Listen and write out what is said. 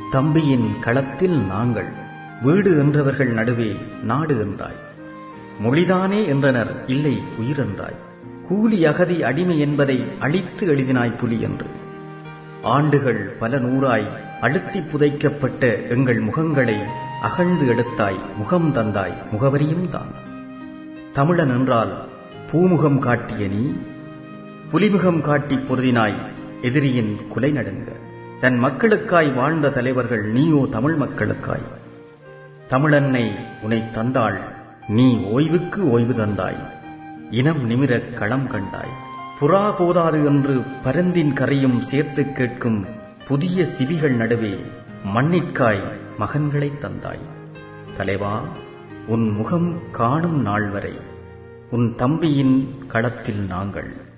தம்பியின் களத்தில் நாங்கள் வீடு என்றவர்கள் நடுவே நாடு என்றாய் மொழிதானே என்றனர் இல்லை உயிர் என்றாய் கூலி அகதி அடிமை என்பதை அழித்து எழுதினாய் புலி என்று ஆண்டுகள் பல நூறாய் அழுத்தி புதைக்கப்பட்ட எங்கள் முகங்களை அகழ்ந்து எடுத்தாய் முகம் தந்தாய் முகவரியும் தான் தமிழன் என்றால் பூமுகம் காட்டிய நீ புலிமுகம் காட்டி பொருதினாய் எதிரியின் குலை நடுங்க தன் மக்களுக்காய் வாழ்ந்த தலைவர்கள் நீயோ தமிழ் மக்களுக்காய் தமிழன்னை உனை தந்தாள் நீ ஓய்வுக்கு ஓய்வு தந்தாய் இனம் நிமிரக் களம் கண்டாய் புறா போதாது என்று பரந்தின் கரையும் சேர்த்து கேட்கும் புதிய சிவிகள் நடுவே மண்ணிற்காய் மகன்களைத் தந்தாய் தலைவா உன் முகம் காணும் நாள் வரை உன் தம்பியின் களத்தில் நாங்கள்